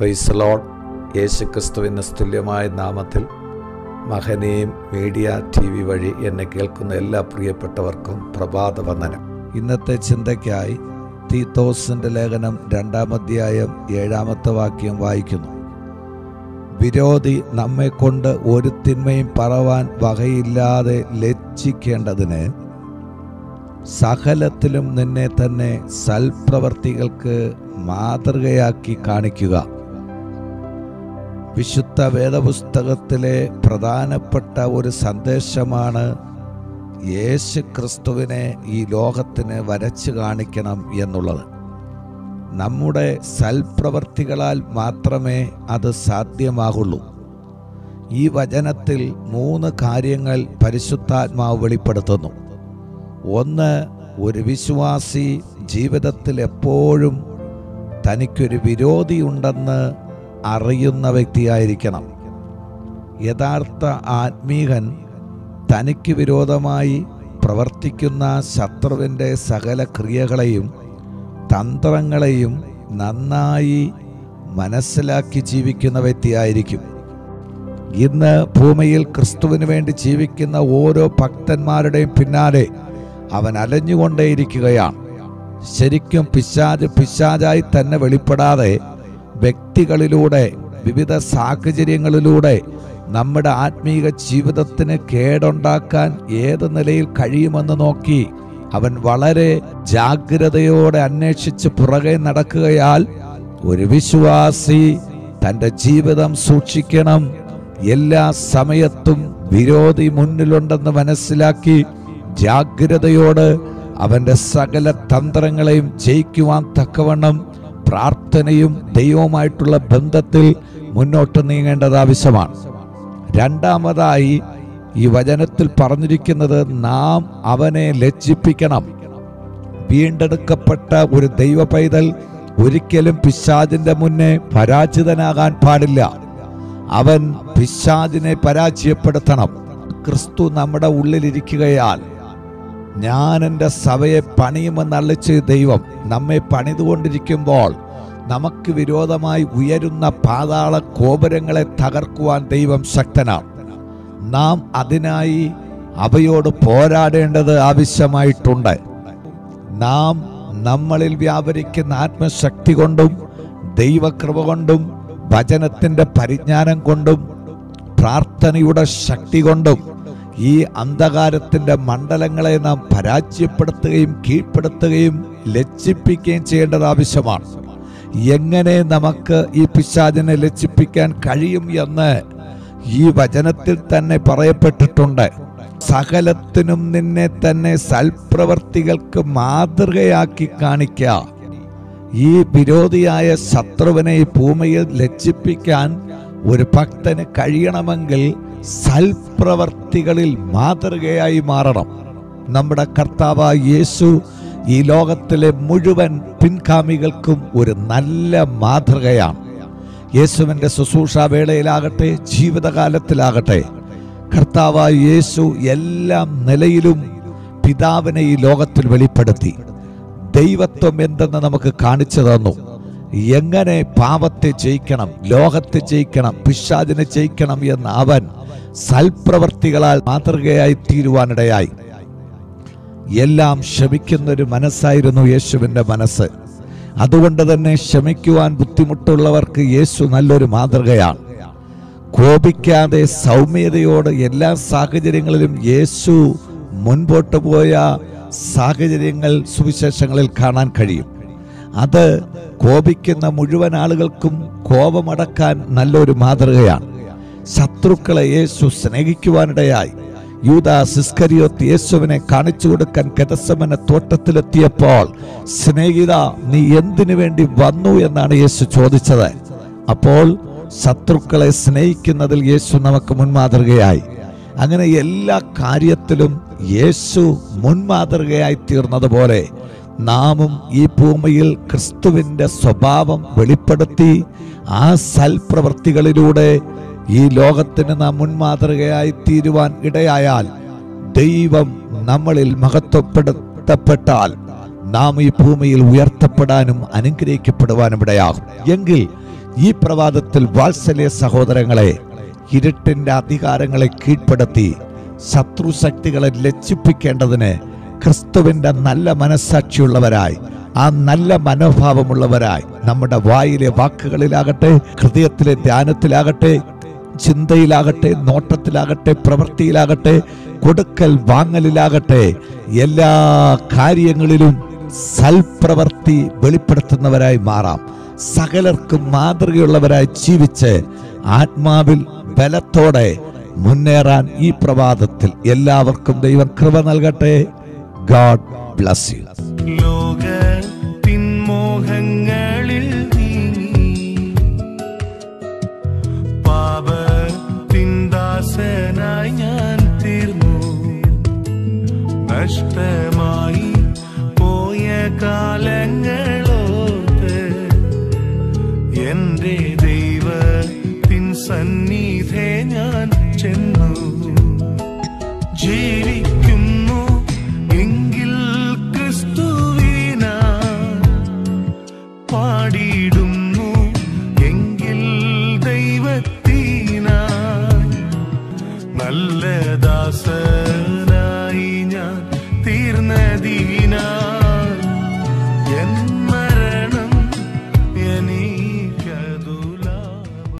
price load യേശുക്രിസ്തുവിന് തുല്യമായ നാമത്തിൽ മഹനീയം മീഡിയ ടി വി വഴി എന്നെ കേൾക്കുന്ന എല്ലാ പ്രിയപ്പെട്ടവർക്കും പ്രഭാത വന്ദനം ഇന്നത്തെ ചിന്തയ്ക്കായി തീത്തോസിൻ്റെ ലേഖനം രണ്ടാം അധ്യായം ഏഴാമത്തെ വാക്യം വായിക്കുന്നു വിരോധി നമ്മെ കൊണ്ട് ഒരു തിന്മയും പറവാൻ വകയില്ലാതെ ലജ്ജിക്കേണ്ടതിന് സകലത്തിലും നിന്നെ തന്നെ സൽപ്രവർത്തികൾക്ക് മാതൃകയാക്കി കാണിക്കുക വിശുദ്ധ വേദപുസ്തകത്തിലെ പ്രധാനപ്പെട്ട ഒരു സന്ദേശമാണ് യേശു ക്രിസ്തുവിനെ ഈ ലോകത്തിന് വരച്ചു കാണിക്കണം എന്നുള്ളത് നമ്മുടെ സൽപ്രവർത്തികളാൽ മാത്രമേ അത് സാധ്യമാകുള്ളൂ ഈ വചനത്തിൽ മൂന്ന് കാര്യങ്ങൾ പരിശുദ്ധാത്മാവ് വെളിപ്പെടുത്തുന്നു ഒന്ന് ഒരു വിശ്വാസി ജീവിതത്തിൽ എപ്പോഴും തനിക്കൊരു വിരോധിയുണ്ടെന്ന് അറിയുന്ന വ്യക്തിയായിരിക്കണം യഥാർത്ഥ ആത്മീകൻ തനിക്ക് വിരോധമായി പ്രവർത്തിക്കുന്ന ശത്രുവിൻ്റെ സകല ക്രിയകളെയും തന്ത്രങ്ങളെയും നന്നായി മനസ്സിലാക്കി ജീവിക്കുന്ന വ്യക്തിയായിരിക്കും ഇന്ന് ഭൂമിയിൽ ക്രിസ്തുവിന് വേണ്ടി ജീവിക്കുന്ന ഓരോ ഭക്തന്മാരുടെയും പിന്നാലെ അവൻ അലഞ്ഞുകൊണ്ടേയിരിക്കുകയാണ് ശരിക്കും പിശാജ് പിശാജായി തന്നെ വെളിപ്പെടാതെ വ്യക്തികളിലൂടെ വിവിധ സാഹചര്യങ്ങളിലൂടെ നമ്മുടെ ആത്മീക ജീവിതത്തിന് കേടുണ്ടാക്കാൻ ഏത് നിലയിൽ കഴിയുമെന്ന് നോക്കി അവൻ വളരെ ജാഗ്രതയോടെ അന്വേഷിച്ച് പുറകെ നടക്കുകയാൽ ഒരു വിശ്വാസി തൻ്റെ ജീവിതം സൂക്ഷിക്കണം എല്ലാ സമയത്തും വിരോധി മുന്നിലുണ്ടെന്ന് മനസ്സിലാക്കി ജാഗ്രതയോട് അവൻ്റെ സകല തന്ത്രങ്ങളെയും ജയിക്കുവാൻ തക്കവണ്ണം പ്രാർത്ഥനയും ദൈവവുമായിട്ടുള്ള ബന്ധത്തിൽ മുന്നോട്ട് നീങ്ങേണ്ടത് ആവശ്യമാണ് രണ്ടാമതായി ഈ വചനത്തിൽ പറഞ്ഞിരിക്കുന്നത് നാം അവനെ ലജ്ജിപ്പിക്കണം വീണ്ടെടുക്കപ്പെട്ട ഒരു ദൈവ പൈതൽ ഒരിക്കലും പിശാജിന്റെ മുന്നേ പരാജിതനാകാൻ പാടില്ല അവൻ പിശാജിനെ പരാജയപ്പെടുത്തണം ക്രിസ്തു നമ്മുടെ ഉള്ളിലിരിക്കുകയാൽ ഞാൻ എൻ്റെ സഭയെ പണിയുമെന്ന് അള്ളിച്ച ദൈവം നമ്മെ പണിതുകൊണ്ടിരിക്കുമ്പോൾ നമുക്ക് വിരോധമായി ഉയരുന്ന പാതാള കോപുരങ്ങളെ തകർക്കുവാൻ ദൈവം ശക്തനാണ് നാം അതിനായി അവയോട് പോരാടേണ്ടത് ആവശ്യമായിട്ടുണ്ട് നാം നമ്മളിൽ വ്യാപരിക്കുന്ന ആത്മശക്തി കൊണ്ടും ദൈവകൃപ കൊണ്ടും വചനത്തിൻ്റെ പരിജ്ഞാനം കൊണ്ടും പ്രാർത്ഥനയുടെ ശക്തി കൊണ്ടും ഈ അന്ധകാരത്തിൻ്റെ മണ്ഡലങ്ങളെ നാം പരാജയപ്പെടുത്തുകയും കീഴ്പ്പെടുത്തുകയും ലജ്ജിപ്പിക്കുകയും ചെയ്യേണ്ടത് ആവശ്യമാണ് എങ്ങനെ നമുക്ക് ഈ പിശാചിനെ ലജ്ജിപ്പിക്കാൻ കഴിയും എന്ന് ഈ വചനത്തിൽ തന്നെ പറയപ്പെട്ടിട്ടുണ്ട് സകലത്തിനും നിന്നെ തന്നെ സൽപ്രവർത്തികൾക്ക് മാതൃകയാക്കി കാണിക്കുക ഈ വിരോധിയായ ശത്രുവിനെ ഈ ഭൂമിയിൽ ലജ്ജിപ്പിക്കാൻ ഒരു ഭക്തന് കഴിയണമെങ്കിൽ സൽപ്രവർത്തികളിൽ മാതൃകയായി മാറണം നമ്മുടെ കർത്താവായ യേശു ഈ ലോകത്തിലെ മുഴുവൻ പിൻഗാമികൾക്കും ഒരു നല്ല മാതൃകയാണ് യേശുവിൻ്റെ ശുശ്രൂഷ വേളയിലാകട്ടെ ജീവിതകാലത്തിലാകട്ടെ കർത്താവായ യേശു എല്ലാ നിലയിലും പിതാവിനെ ഈ ലോകത്തിൽ വെളിപ്പെടുത്തി ദൈവത്വം എന്തെന്ന് നമുക്ക് കാണിച്ചു തന്നു എങ്ങനെ പാപത്തെ ജയിക്കണം ലോകത്തെ ജയിക്കണം പിശാചിനെ ജയിക്കണം എന്ന് അവൻ സൽപ്രവർത്തികളാൽ മാതൃകയായി തീരുവാനിടയായി എല്ലാം ക്ഷമിക്കുന്ന ഒരു മനസ്സായിരുന്നു യേശുവിൻ്റെ മനസ്സ് അതുകൊണ്ട് തന്നെ ക്ഷമിക്കുവാൻ ബുദ്ധിമുട്ടുള്ളവർക്ക് യേശു നല്ലൊരു മാതൃകയാണ് കോപിക്കാതെ സൗമ്യതയോട് എല്ലാ സാഹചര്യങ്ങളിലും യേശു മുൻപോട്ട് പോയ സാഹചര്യങ്ങൾ സുവിശേഷങ്ങളിൽ കാണാൻ കഴിയും അത് കോപിക്കുന്ന മുഴുവൻ ആളുകൾക്കും കോപമടക്കാൻ നല്ലൊരു മാതൃകയാണ് ശത്രുക്കളെ യേശു സ്നേഹിക്കുവാനിടയായി യൂത സിസ്കരിയോത്ത് യേശുവിനെ കാണിച്ചു കൊടുക്കാൻ കെതസമന തോട്ടത്തിലെത്തിയപ്പോൾ സ്നേഹിത നീ എന്തിനു വേണ്ടി വന്നു എന്നാണ് യേശു ചോദിച്ചത് അപ്പോൾ ശത്രുക്കളെ സ്നേഹിക്കുന്നതിൽ യേശു നമുക്ക് മുൻമാതൃകയായി അങ്ങനെ എല്ലാ കാര്യത്തിലും യേശു മുൻമാതൃകയായി തീർന്നതുപോലെ നാമും ഈ ഭൂമിയിൽ ക്രിസ്തുവിൻ്റെ സ്വഭാവം വെളിപ്പെടുത്തി ആ സൽപ്രവർത്തികളിലൂടെ ഈ ലോകത്തിന് നാം മുൻമാതൃകയായി തീരുവാൻ ഇടയായാൽ ദൈവം നമ്മളിൽ മഹത്വപ്പെടുത്തപ്പെട്ടാൽ നാം ഈ ഭൂമിയിൽ ഉയർത്തപ്പെടാനും അനുഗ്രഹിക്കപ്പെടുവാനും ഇടയാകും എങ്കിൽ ഈ പ്രഭാതത്തിൽ വാത്സല്യ സഹോദരങ്ങളെ ഇരുട്ടിന്റെ അധികാരങ്ങളെ കീഴ്പ്പെടുത്തി ശത്രുശക്തികളെ ലജ്ജിപ്പിക്കേണ്ടതിന് ക്രിസ്തുവിന്റെ നല്ല മനസ്സാക്ഷിയുള്ളവരായി ആ നല്ല മനോഭാവമുള്ളവരായി നമ്മുടെ വായിലെ വാക്കുകളിലാകട്ടെ ഹൃദയത്തിലെ ധ്യാനത്തിലാകട്ടെ ചിന്തയിലാകട്ടെ നോട്ടത്തിലാകട്ടെ പ്രവൃത്തിയിലാകട്ടെ കൊടുക്കൽ വാങ്ങലിലാകട്ടെ എല്ലാ കാര്യങ്ങളിലും സൽപ്രവൃത്തി വെളിപ്പെടുത്തുന്നവരായി മാറാം സകലർക്കും മാതൃകയുള്ളവരായി ജീവിച്ച് ആത്മാവിൽ ബലത്തോടെ മുന്നേറാൻ ഈ പ്രഭാതത്തിൽ എല്ലാവർക്കും ദൈവം കൃപ നൽകട്ടെ ഗാഡ് ബ്ലസ് യു ലോകത്തിൻ മോഹങ്ങളിൽ നീങ്ങി പാപത്തിൻ ദാസനായി ഞാൻ തീർന്നു നഷ്ടമായി പോയ കാലങ്ങളോർത്ത് എന്റെ ദൈവത്തിൻ സന്നിധേ ഞാൻ ചെന്നു ജീവിക്കുന്നു എങ്കിൽ ക്രിസ്തുവിനാ പാടിയിടുന്നു എങ്കിൽ ദൈവത്തിനായി നല്ല ദാസനായി ഞാൻ തീർന്നതിനാൽ എന്നെ